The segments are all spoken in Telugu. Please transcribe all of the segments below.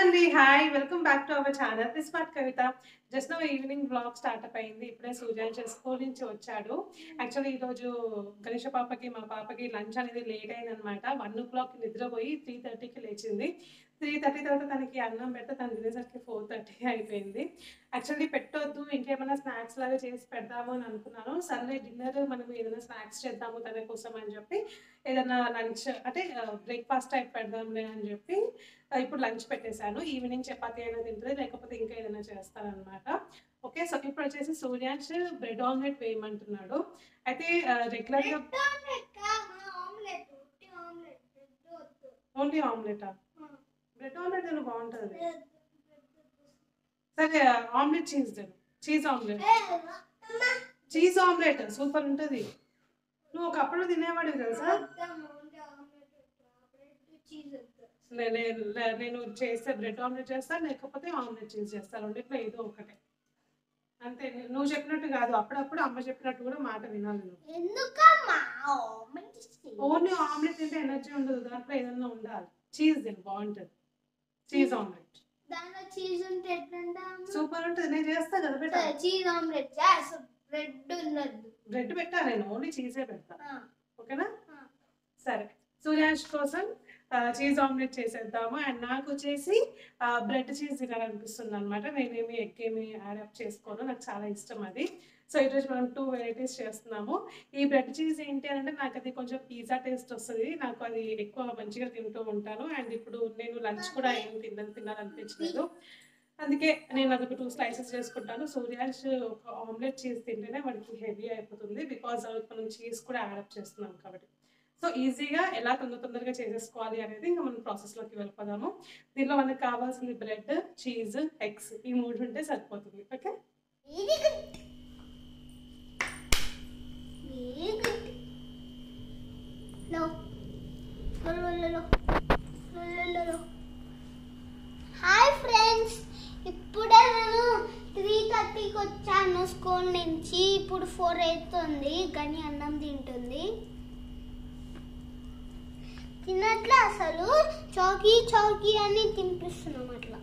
అండి hi welcome back to our channel this part Kavitha just now evening blog start up అయింది ఇప్పుడే సూర్యాన్ స్కూల్ నుంచి వచ్చాడు యాక్చువల్లీ ఈరోజు గణేష పాపకి మా పాపకి లంచ్ అనేది లేట్ అయింది అనమాట వన్ ఓ క్లాక్ నిద్రపోయి త్రీ థర్టీకి లేచింది త్రీ థర్టీ తర్వాత తనకి అన్నం పెడితే తను తినేసరికి ఫోర్ థర్టీ అయిపోయింది యాక్చువల్లీ పెట్టొద్దు ఇంకేమైనా స్నాక్స్ లాగా చేసి పెడదాము అని అనుకున్నాను సర్లే డిన్నర్ మనం ఏదైనా స్నాక్స్ చేద్దాము తన కోసం అని చెప్పి ఏదైనా లంచ్ అంటే బ్రేక్ఫాస్ట్ టైప్ పెడదాంలే అని చెప్పి ఆ, ఇప్పుడు లంచ్ పెట్టేశాను ఈవినింగ్ చపాతీ అయినా తింటుంది లేకపోతే ఇంకా ఏదైనా చేస్తానన్నమాట ఓకే సో ఇప్పుడు వచ్చేసి సూర్యాంశ్ బ్రెడ్ ఆమ్లెట్ వేయమంటున్నాడు అయితే రెగ్యులర్గా ఓన్లీ ఆమ్లెటా బ్రెడ్ ఆమ్లెట్ అని బాగుంటుంది సరే ఆమ్లెట్ చీజ్ తిను cheese omelette cheese omelette super ఉంటుంది నువ్వు ఒకప్పుడు తినేవాడివి తెలుసా నే- నే- నే- నేను చేస్తే బ్రెడ్ ఆమ్లెట్ చేస్తాను లేకపోతే ఆమ్లెట్ చీజ్ చేస్తాను రెండిట్లో ఏదో ఒకటే అంతే నే- నువ్వు చెప్పినట్టు కాదు అప్పుడప్పుడు అమ్మ చెప్పినట్టు కూడా మాట వినాలి నువ్వు ఎందుకమ్మా ఓన్లీ ఆమ్లెట్ తింటే ఎనర్జీ ఉండదు దాంట్లో ఏదన్నా ఉండాలి చీజ్ తిను బాగుంటుంది చీజ్ ఆమ్లెట్ దాంట్లో చీజ్ ఉంటే ఎట్లుంటా సూపర్ ఉంటుంది నేను చేస్తా కదా పెట్టా చీజ్ ఆమ్లెట్ బ్రెడ్ ఉన్నది బ్రెడ్ పెట్టా నేను ఓన్లీ చీజే పెడతా ఆ, ఓకేనా ఆ. సరే సూర్యాష్ కోసం చీజ్ ఆమ్లెట్ చేసేద్దాము అండ్ నాకు వచ్చేసి బ్రెడ్ చీజ్ తినాలనిపిస్తుంది అనమాట నేనేమి ఎగ్ ఏమి యాడప్ చేసుకోను నాకు చాలా ఇష్టం అది సో ఈరోజు మనం టూ వెరైటీస్ చేస్తున్నాము ఈ బ్రెడ్ చీజ్ ఏంటి అంటే నాకు అది కొంచెం పిజ్జా టేస్ట్ వస్తుంది నాకు అది ఎక్కువ మంచిగా తింటూ ఉంటాను అండ్ ఇప్పుడు నేను లంచ్ కూడా ఏం తిన్న తినాలనిపించలేదు అందుకే నేను అదొక టూ స్లైసెస్ చేసుకుంటాను సూర్యాష్ ఒక ఆమ్లెట్ చీజ్ తింటేనే వాడికి హెవీ అయిపోతుంది బికాజ్ మనం చీజ్ కూడా యాడప్ చేస్తున్నాం కాబట్టి సో ఈజీగా ఎలా తొందర తొందరగా చేసేసుకోవాలి అనేది ఇంకా మనం ప్రాసెస్లోకి వెళ్ళిపోదాము దీనిలో మనకు కావాల్సింది బ్రెడ్ చీజ్ ఎగ్స్ ఈ మూడు ఉంటే సరిపోతుంది okay very good very good లో లో లో లో లో లో లో హాయ్ ఫ్రెండ్స్ ఇప్పుడే నేను త్రీ థర్టీకి వచ్చాను స్కూల్ నుంచి ఇప్పుడు ఫోర్ అవుతుంది గని అన్నం తింటుంది తినట్లే అసలు చౌకీ చౌకీ అని తినిపిస్తున్నాం అట్లా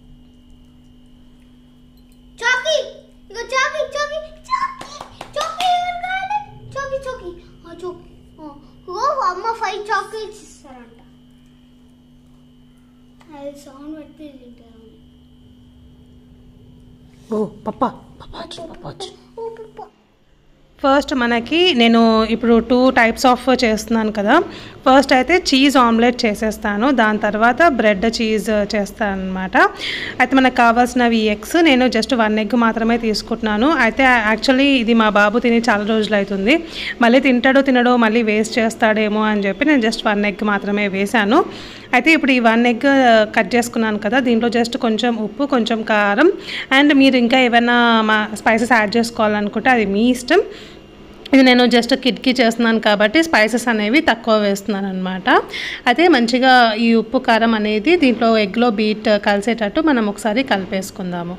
చౌకీ ఇక చౌకీ చౌకీ చౌకీ చౌకీ ఎవరు కావాలి చౌకీ చౌకీ ఆ చౌకీ ఆ, ఇగో అమ్మ ఫైవ్ చాక్లెట్స్ ఇస్తారంట అది సౌండ్ పెడితే తింటారు ఓ పప్పా పప్పా పప్పా ఓ పప్ప ఫస్ట్ మనకి నేను ఇప్పుడు టూ టైప్స్ ఆఫ్ చేస్తున్నాను కదా ఫస్ట్ అయితే చీజ్ ఆమ్లెట్ చేసేస్తాను దాని తర్వాత బ్రెడ్ చీజ్ చేస్తాను అనమాట అయితే మనకు కావాల్సినవి ఎగ్స్ నేను జస్ట్ వన్ ఎగ్ మాత్రమే తీసుకుంటున్నాను అయితే యాక్చువల్లీ ఇది మా బాబు తిని చాలా రోజులు అవుతుంది మళ్ళీ తింటాడో తినడో మళ్ళీ వేస్ట్ చేస్తాడేమో అని చెప్పి నేను జస్ట్ వన్ ఎగ్ మాత్రమే వేశాను అయితే ఇప్పుడు ఈ వన్ ఎగ్ కట్ చేసుకున్నాను కదా దీంట్లో జస్ట్ కొంచెం ఉప్పు కొంచెం కారం అండ్ మీరు ఇంకా ఏమైనా మా స్పైసెస్ యాడ్ చేసుకోవాలనుకుంటే అది మీ ఇష్టం ఇది నేను జస్ట్ కిడ్కి చేస్తున్నాను కాబట్టి స్పైసెస్ అనేవి తక్కువ వేస్తున్నాను అనమాట అయితే మంచిగా ఈ ఉప్పు కారం అనేది దీంట్లో ఎగ్లో బీట్ కలిసేటట్టు మనం ఒకసారి కలిపేసుకుందాము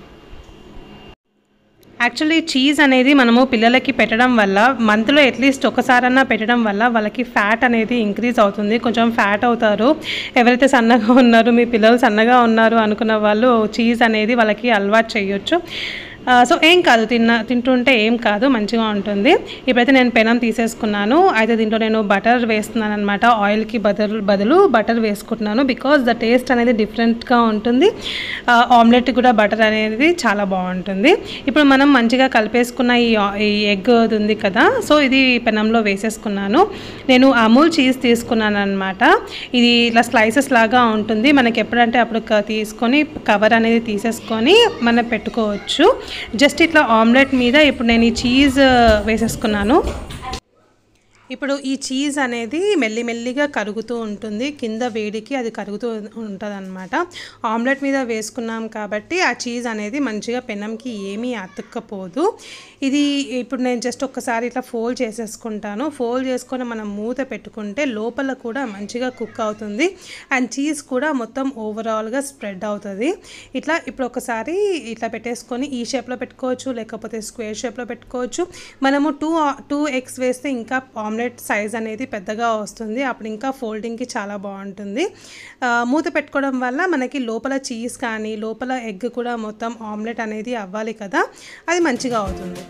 యాక్చువల్లీ చీజ్ అనేది మనము పిల్లలకి పెట్టడం వల్ల మంత్లో అట్లీస్ట్ ఒకసారన్నా పెట్టడం వల్ల వాళ్ళకి ఫ్యాట్ అనేది ఇంక్రీజ్ అవుతుంది కొంచెం ఫ్యాట్ అవుతారు ఎవరైతే సన్నగా ఉన్నారు మీ పిల్లలు సన్నగా ఉన్నారు అనుకున్న వాళ్ళు చీజ్ అనేది వాళ్ళకి అలవాటు చేయొచ్చు ఆ, సో ఏం కాదు తిన్న తింటుంటే ఏం కాదు మంచిగా ఉంటుంది ఇప్పుడైతే నేను పెనం తీసేసుకున్నాను అయితే దీంట్లో నేను బటర్ వేస్తున్నాను అనమాట ఆయిల్కి బదులు బదులు బటర్ వేసుకుంటున్నాను బికాజ్ ద టేస్ట్ అనేది డిఫరెంట్గా ఉంటుంది ఆ, ఆమ్లెట్ కూడా బటర్ అనేది చాలా బాగుంటుంది ఇప్పుడు మనం మంచిగా కలిపేసుకున్న ఈ ఆ- ఈ ఎగ్ ఉంది కదా సో ఇది పెనంలో వేసేసుకున్నాను నేను అమూల్ చీజ్ తీసుకున్నాను అనమాట ఇది ఇట్లా స్లైసెస్ లాగా ఉంటుంది మనకి ఎప్పుడంటే అప్పుడు క- తీసుకొని కవర్ అనేది తీసేసుకొని మనం పెట్టుకోవచ్చు జస్ట్ ఇట్లా ఆమ్లెట్ మీద ఇప్పుడు నేను ఈ చీజ్ వేసేసుకున్నాను ఇప్పుడు ఈ చీజ్ అనేది మెల్లిమెల్లిగా కరుగుతూ ఉంటుంది కింద వేడికి అది కరుగుతూ ఉంటుంది అనమాట ఆమ్లెట్ మీద వేసుకున్నాం కాబట్టి ఆ చీజ్ అనేది మంచిగా పెనంకి ఏమీ అతుక్కపోదు ఇది ఇప్పుడు నేను జస్ట్ ఒక్కసారి ఇట్లా ఫోల్డ్ చేసేసుకుంటాను ఫోల్డ్ చేసుకొని మనం మూత పెట్టుకుంటే లోపల కూడా మంచిగా కుక్ అవుతుంది అండ్ చీజ్ కూడా మొత్తం ఓవరాల్గా స్ప్రెడ్ అవుతుంది ఇట్లా ఇప్పుడు ఒకసారి ఇట్లా పెట్టేసుకొని ఈ షేప్లో పెట్టుకోవచ్చు లేకపోతే స్క్వేర్ షేప్లో పెట్టుకోవచ్చు మనము టూ టూ ఎగ్స్ వేస్తే ఇంకా ఆమ్లెట్ సైజ్ అనేది పెద్దగా వస్తుంది అప్పుడు ఇంకా ఫోల్డింగ్కి చాలా బాగుంటుంది ఆ, మూత పెట్టుకోవడం వల్ల మనకి లోపల చీజ్ కానీ లోపల ఎగ్ కూడా మొత్తం ఆమ్లెట్ అనేది అవ్వాలి కదా అది మంచిగా అవుతుంది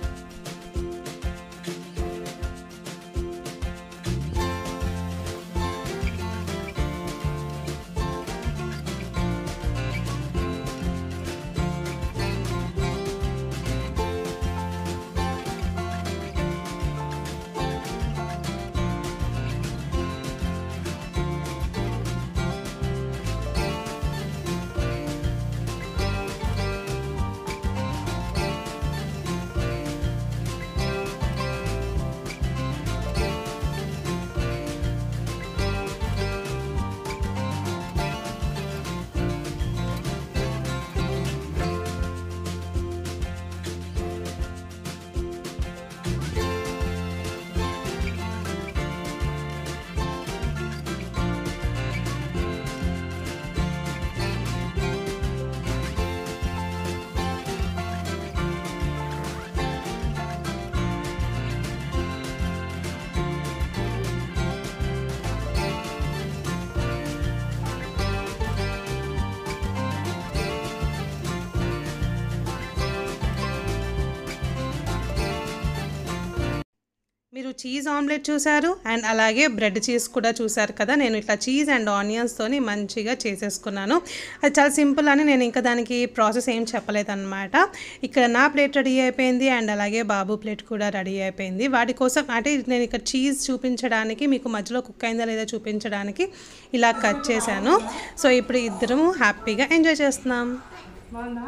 మీరు చీజ్ ఆమ్లెట్ చూశారు అండ్ అలాగే బ్రెడ్ చీజ్ కూడా చూశారు కదా నేను ఇట్లా చీజ్ అండ్ ఆనియన్స్తోని మంచిగా చేసేసుకున్నాను అది చాలా సింపుల్ అని నేను ఇంకా దానికి ప్రాసెస్ ఏం చెప్పలేదన్నమాట ఇక్కడ నా ప్లేట్ రెడీ అయిపోయింది అండ్ అలాగే బాబు ప్లేట్ కూడా రెడీ అయిపోయింది వాటి కోసం అంటే నేను ఇక్కడ చీజ్ చూపించడానికి మీకు మధ్యలో కుక్ అయిందా లేదా చూపించడానికి ఇలా కట్ చేశాను సో ఇప్పుడు ఇద్దరము హ్యాపీగా ఎంజాయ్ చేస్తున్నాం బాగుందా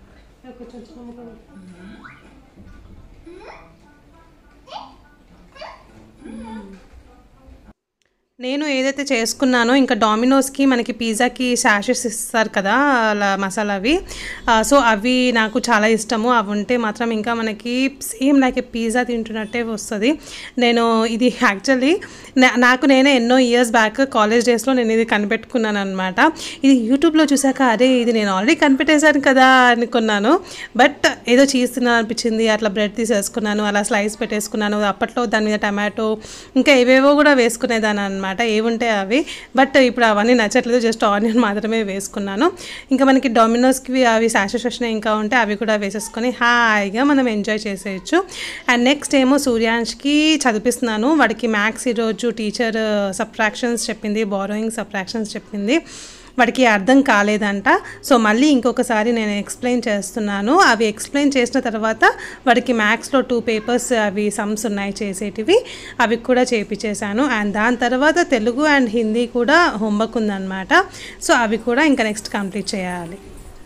నేను ఏదైతే చేసుకున్నానో ఇంకా డామినోస్కి మనకి పిజ్జాకి శాషెస్ ఇస్తారు కదా అలా మసాలా అవి ఆ, సో అవి నాకు చాలా ఇష్టము అవి ఉంటే మాత్రం ఇంకా మనకి సేమ్ లైక్ పిజ్జా తింటున్నట్టే వస్తుంది నేను ఇది యాక్చువల్లీ నాకు నేనే ఎన్నో ఇయర్స్ బ్యాక్ కాలేజ్ డేస్లో నేను ఇది కనిపెట్టుకున్నాను అనమాట ఇది యూట్యూబ్లో చూసాక అరే ఇది నేను ఆల్రెడీ కనిపెట్టేశాను కదా అనుకున్నాను బట్ ఏదో చేస్తున్నాను అనిపించింది అట్లా బ్రెడ్ తీసేసుకున్నాను అలా స్లైస్ పెట్టేసుకున్నాను అప్పట్లో దాని మీద టమాటో ఇంకా ఏవేవో కూడా వేసుకునేదాన్ని అనమాట ఏవుంటే అవి బట్ ఇప్పుడు అవన్నీ నచ్చట్లేదు జస్ట్ ఆనియన్ మాత్రమే వేసుకున్నాను ఇంకా మనకి డొమినోస్కి అవి శాషెస్ వచ్చినాయి ఇంకా ఉంటే అవి కూడా వేసేసుకొని హాయిగా మనం ఎంజాయ్ చేసేయచ్చు అండ్ నెక్స్ట్ ఏమో సూర్యాంష్కి చదివిస్తున్నాను వాడికి మ్యాథ్స్ ఈరోజు టీచర్ సబ్ట్రాక్షన్స్ చెప్పింది బారోయింగ్ సబ్ట్రాక్షన్స్ చెప్పింది వాడికి అర్థం కాలేదంట సో మళ్ళీ ఇంకొకసారి నేను ఎక్స్ప్లెయిన్ చేస్తున్నాను అవి ఎక్స్ప్లెయిన్ చేసిన తర్వాత వాడికి మ్యాథ్స్లో టూ పేపర్స్ అవి సమ్స్ ఉన్నాయి చేసేటివి అవి కూడా చేపించేశాను అండ్ దాని తర్వాత తెలుగు అండ్ హిందీ కూడా హోంవర్క్ ఉందన్నమాట సో అవి కూడా ఇంకా నెక్స్ట్ కంప్లీట్ చేయాలి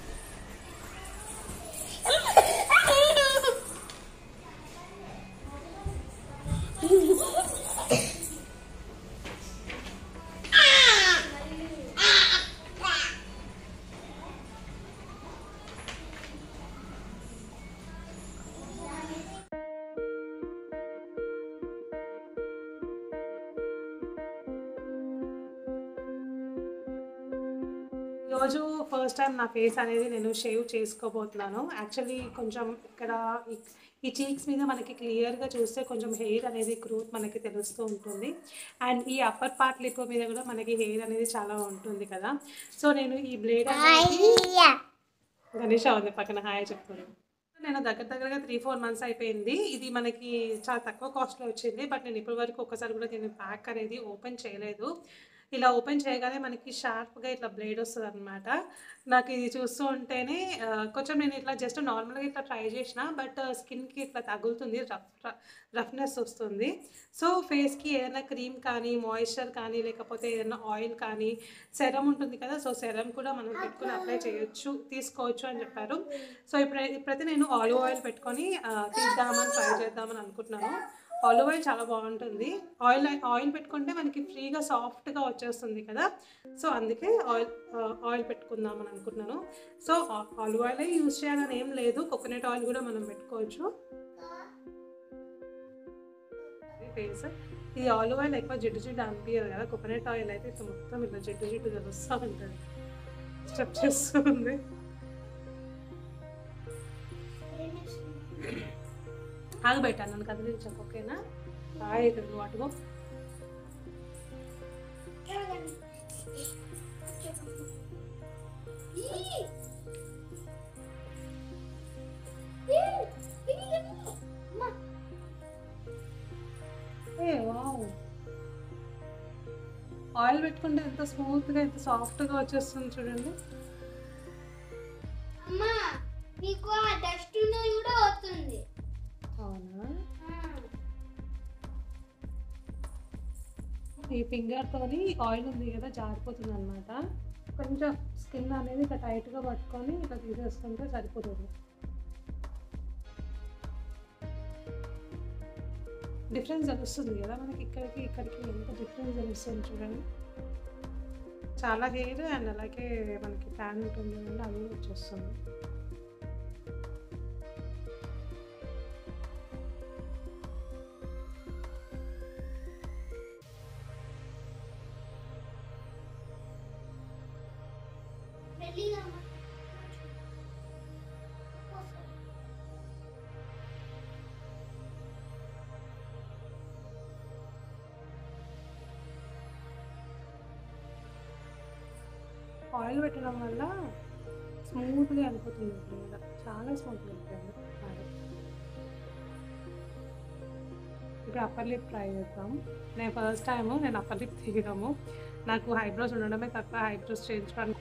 ఈరోజు ఫస్ట్ టైం నా ఫేస్ అనేది నేను షేవ్ చేసుకోబోతున్నాను యాక్చువల్లీ కొంచెం ఇక్కడ ఈ- ఈ చీక్స్ మీద మనకి క్లియర్గా చూస్తే కొంచెం హెయిర్ అనేది గ్రోత్ మనకి తెలుస్తూ ఉంటుంది అండ్ ఈ అప్పర్ పార్ట్ లిప్ మీద కూడా మనకి హెయిర్ అనేది చాలా ఉంటుంది కదా సో నేను ఈ బ్లేడ్ అనేది గణేష్ ఉంది పక్కన హాయ్ చెప్తాను నేను దగ్గర దగ్గరగా త్రీ ఫోర్ మంత్స్ అయిపోయింది ఇది మనకి చాలా తక్కువ కాస్ట్లో వచ్చింది బట్ నేను ఇప్పటి వరకు ఒకసారి కూడా దీని ప్యాక్ అనేది ఓపెన్ చేయలేదు ఇలా ఓపెన్ చేయగానే మనకి షార్ప్గా ఇట్లా బ్లేడ్ వస్తుంది అనమాట నాకు ఇది చూస్తూ ఉంటేనే ఆ, కొంచెం నేను ఇట్లా జస్ట్ నార్మల్గా ఇట్లా ట్రై చేసిన బట్ స్కిన్కి ఇట్లా తగులుతుంది రఫ్ రఫ్నెస్ వస్తుంది సో ఫేస్కి ఏదైనా క్రీమ్ కానీ మాయిశ్చర్ కానీ లేకపోతే ఏదైనా ఆయిల్ కానీ సెరం ఉంటుంది కదా సో సెరం కూడా మనం పెట్టుకుని అప్లై చేయొచ్చు తీసుకోవచ్చు అని చెప్పారు సో ఇప్పుడు ఇప్పుడైతే నేను ఆలివ్ ఆయిల్ పెట్టుకొని ఆ, తీద్దామని ట్రై చేద్దామని అనుకుంటున్నాను ఆలివ్ ఆయిల్ చాలా బాగుంటుంది ఆయిల్ ఆయిల్ పెట్టుకుంటే మనకి ఫ్రీగా సాఫ్ట్గా వచ్చేస్తుంది కదా సో అందుకే ఆయిల్ ఆయిల్ పెట్టుకుందామని అనుకుంటున్నాను సో ఆలివ్ ఆయిలే యూజ్ చేయాలని ఏం లేదు కోకోనట్ ఆయిల్ కూడా మనం పెట్టుకోవచ్చు ఫేస్ ఈ ఆలివ్ ఆయిల్ ఎక్కువ జిడ్డు జిడ్డు అనిపించదు కదా కోకోనట్ ఆయిల్ అయితే ఇట్లా మొత్తం ఇట్లా జిడ్డు జిడ్డు తెలుస్తూ ఉంటుంది స్టెప్ చేస్తుంది ఆగబెట్టాను నన్ను కదిలించకు ఓకేనా హాయ్ ఇక్కడ నువ్వు అటుగో ఏ వావ్ ఆయిల్ పెట్టుకుంటే ఎంత స్మూత్గా ఎంత సాఫ్ట్గా వచ్చేస్తుంది చూడండి అమ్మా నీకు ఆ డస్ట్ కూడా వస్తుంది అవునా ఈ ఫింగర్తోని ఆయిల్ ఉంది కదా జారిపోతుంది అనమాట కొంచెం స్కిన్ అనేది ఇట్లా టైట్గా పట్టుకొని ఇట్లా తీసేసుకుంటే సరిపోతుంది డిఫరెన్స్ తెలుస్తుంది కదా మనకి ఇక్కడికి ఇక్కడికి ఎంత డిఫరెన్స్ తెలుస్తుంది చూడండి చాలా హెయిర్ అండ్ అలాగే మనకి ట్యాన్ ఉంటుంది కదా అది కూడా వచ్చేస్తుంది మెల్లిగా అమ్మా. ఆయిల్ పెట్టడం వల్ల స్మూత్గా వెళ్ళిపోతుంది మీద చాలా స్మూత్గా వెళ్ళిపోయింది ఆయిల్. ఇప్పుడు అప్పర్ లిప్ ట్రై చేద్దాం నేను ఫస్ట్ టైము నేను అప్పర్ లిప్ తీయడము నాకు హైబ్రోస్ ఉండడమే తప్ప హైబ్రోస్ చేయించడానికి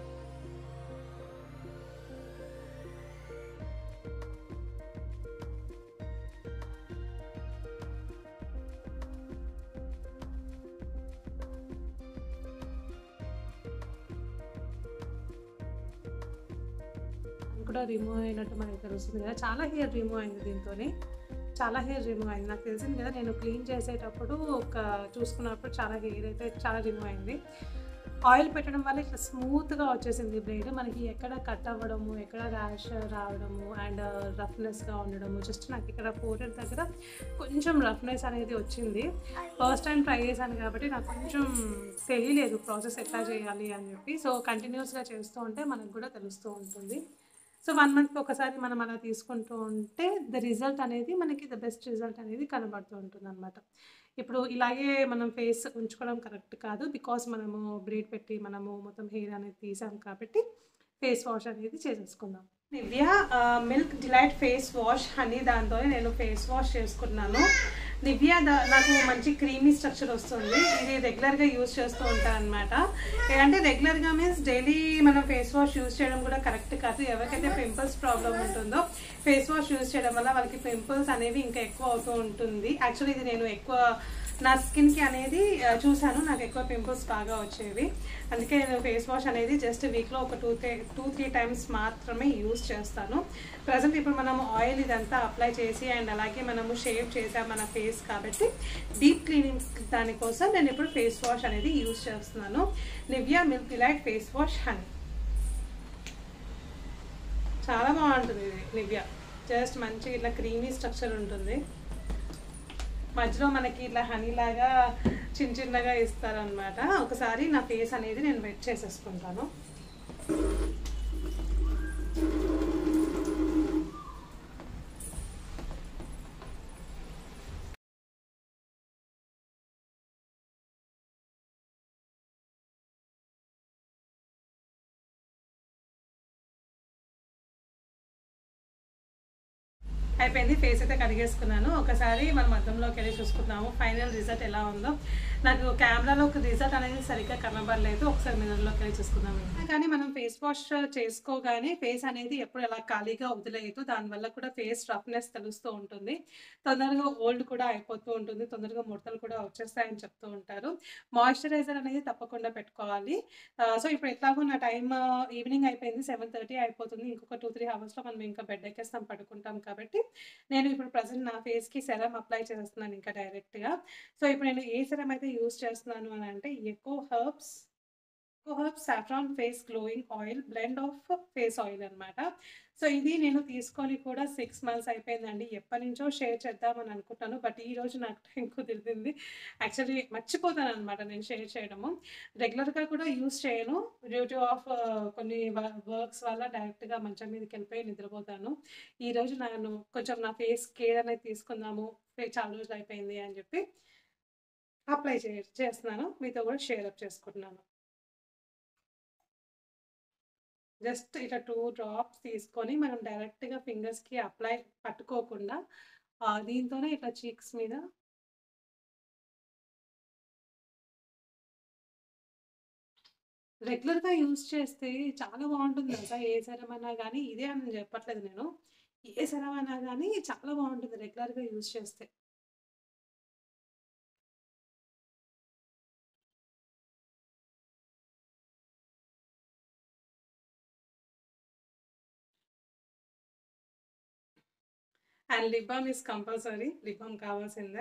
అది కూడా రిమూవ్ అయినట్టు మనకి తెలుస్తుంది కదా చాలా హెయిర్ రిమూవ్ అయింది దీంతోనే చాలా హెయిర్ రిమూవ్ అయింది నాకు తెలిసింది కదా నేను క్లీన్ చేసేటప్పుడు ఒక చూసుకున్నప్పుడు చాలా హెయిర్ అయితే చాలా రిమూవ్ అయింది ఆయిల్ పెట్టడం వల్ల ఇట్లా స్మూత్గా వచ్చేసింది బ్లేడ్ మనకి ఎక్కడ కట్ అవ్వడము ఎక్కడ ర్యాష్ రావడము అండ్ రఫ్నెస్గా ఉండడము జస్ట్ నాకు ఇక్కడ ఫోరెడ్ దగ్గర కొంచెం రఫ్నెస్ అనేది వచ్చింది ఫస్ట్ టైం ట్రై చేశాను కాబట్టి నాకు కొంచెం తెలియలేదు ప్రాసెస్ ఎట్లా చేయాలి అని చెప్పి సో కంటిన్యూస్గా చేస్తూ ఉంటే మనకు కూడా తెలుస్తూ ఉంటుంది సో వన్ మంత్కి ఒకసారి మనం అలా తీసుకుంటూ ఉంటే ద రిజల్ట్ అనేది మనకి ద బెస్ట్ రిజల్ట్ అనేది కనబడుతూ ఉంటుంది అనమాట ఇప్పుడు ఇలాగే మనం ఫేస్ ఉంచుకోవడం కరెక్ట్ కాదు బికాస్ మనము బ్రీడ్ పెట్టి మనము మొత్తం హెయిర్ అనేది తీసాం కాబట్టి ఫేస్ వాష్ అనేది చేసేసుకుందాం Nivea milk delight face wash honey దాంతో నేను ఫేస్ వాష్ చేసుకున్నాను నివ్యా దా నాకు మంచి క్రీమీ స్ట్రక్చర్ వస్తుంది ఇది రెగ్యులర్గా యూజ్ చేస్తూ ఉంటాను అనమాట అంటే రెగ్యులర్గా మీన్స్ డైలీ మనం ఫేస్ వాష్ యూజ్ చేయడం కూడా కరెక్ట్ కాదు ఎవరికైతే పింపుల్స్ ప్రాబ్లం ఉంటుందో ఫేస్ వాష్ యూజ్ చేయడం వల్ల వాళ్ళకి పింపుల్స్ అనేవి ఇంకా ఎక్కువ అవుతూ ఉంటుంది యాక్చువల్లీ ఇది నేను ఎక్కువ నా స్కిన్కి అనేది ఆ, చూశాను నాకు ఎక్కువ పింపుల్స్ బాగా వచ్చేవి అందుకే నేను ఫేస్ వాష్ అనేది జస్ట్ వీక్లో ఒక two three two three times మాత్రమే యూస్ చేస్తాను ప్రజెంట్ ఇప్పుడు మనము ఆయిల్ ఇదంతా అప్లై చేసి అండ్ అలాగే మనము షేవ్ చేసాం మన ఫేస్ కాబట్టి డీప్ క్లీనింగ్ దానికోసం నేను ఇప్పుడు ఫేస్ వాష్ అనేది యూస్ చేస్తున్నాను Nivea milk delight face wash honey చాలా బాగుంటుంది ఇది నివ్యా జస్ట్ మంచి ఇట్లా క్రీమీ స్ట్రక్చర్ ఉంటుంది మధ్యలో మనకి ఇట్లా హనీ లాగా చిన్న చిన్నగా ఇస్తారనమాట ఒకసారి నా ఫేస్ అనేది నేను వెట్ చేసేసుకుంటాను అయిపోయింది ఫేస్ అయితే కడిగేసుకున్నాను ఒకసారి మనం అద్దంలోకి వెళ్ళి చూసుకుందాము ఫైనల్ రిజల్ట్ ఎలా ఉందో నాకు కెమెరాలో ఒక రిజల్ట్ అనేది సరిగ్గా కనబడలేదు ఒకసారి మిర్రర్లోకి వెళ్ళి చూసుకుందాం కానీ మనం ఫేస్ వాష్ చేసుకోగానే ఫేస్ అనేది ఎప్పుడు ఎలా ఖాళీగా వదిలేదు దానివల్ల కూడా ఫేస్ రఫ్నెస్ తెలుస్తూ ఉంటుంది తొందరగా ఓల్డ్ కూడా అయిపోతూ ఉంటుంది తొందరగా ముడతలు కూడా వచ్చేస్తాయని చెప్తూ ఉంటారు మాయిశ్చరైజర్ అనేది తప్పకుండా పెట్టుకోవాలి సో ఇప్పుడు ఎట్లాగో నా టైం ఈవినింగ్ అయిపోయింది సెవెన్ థర్టీ అయిపోతుంది ఇంకొక టూ త్రీ అవర్స్లో మనం ఇంకా బెడ్ ఎక్కేస్తాం పడుకుంటాం కాబట్టి నేను ఇప్పుడు ప్రజెంట్ నా ఫేస్కి సెరం అప్లై చేస్తున్నాను ఇంకా డైరెక్ట్గా సో ఇప్పుడు నేను ఏ సెరం అయితే యూస్ చేస్తున్నాను అని అంటే ఎకో హర్బ్స్ కోహర్బ్ saffron face glowing oil blend of face oil అనమాట సో ఇది నేను తీసుకొని కూడా సిక్స్ మంత్స్ అయిపోయిందండి ఎప్పటి నుంచో షేర్ చేద్దామని అనుకుంటాను బట్ ఈ రోజు నాకు టైం కుదిరింది యాక్చువల్లీ మర్చిపోతాను అనమాట నేను షేర్ చేయడము రెగ్యులర్గా కూడా యూస్ చేయను డ్యూటీ ఆఫ్ కొన్ని వర్క్స్ వల్ల డైరెక్ట్గా మంచం మీదకి వెళ్ళిపోయి నిద్రపోతాను ఈ రోజు నేను కొంచెం నా ఫేస్ కేర్ అనేది తీసుకుందాము ఫే- చాలా రోజులు అయిపోయింది అని చెప్పి అప్లై చే చేస్తున్నాను మీతో కూడా షేర్ అప్ చేసుకుంటున్నాను జస్ట్ ఇట్లా టూ డ్రాప్స్ తీసుకొని మనం డైరెక్ట్గా ఫింగర్స్కి అప్లై పట్టుకోకుండా ఆ, దీంతోనే ఇట్లా చీక్స్ మీద రెగ్యులర్గా యూస్ చేస్తే చాలా బాగుంటుంది తెలుసా ఏ సెరం అయినా కానీ ఇదే అని నేను చెప్పట్లేదు నేను ఏ సెరం అయినా కానీ చాలా బాగుంటుంది రెగ్యులర్గా యూస్ చేస్తే and lip balm is compulsory lip balm కావాల్సిందే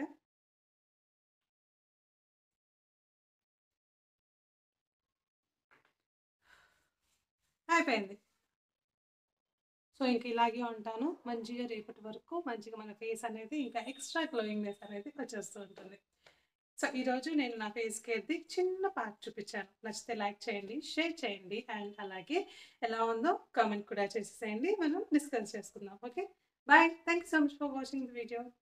అయిపోయింది సో ఇంక ఇలాగే ఉంటాను మంచిగా రేపటి వరకు మంచిగా మన ఫేస్ అనేది ఇంకా ఎక్స్ట్రా గ్లోయింగ్నెస్ అనేది వచ్చేస్తూ ఉంటుంది సో ఈరోజు నేను నా ఫేస్ కేర్ది చిన్న పార్ట్ చూపించాను నచ్చితే లైక్ చేయండి షేర్ చేయండి అండ్ అలాగే ఎలా ఉందో కామెంట్ కూడా చేసేసేయండి మనం డిస్కస్ చేసుకుందాం okay bye thank you so much for watching the video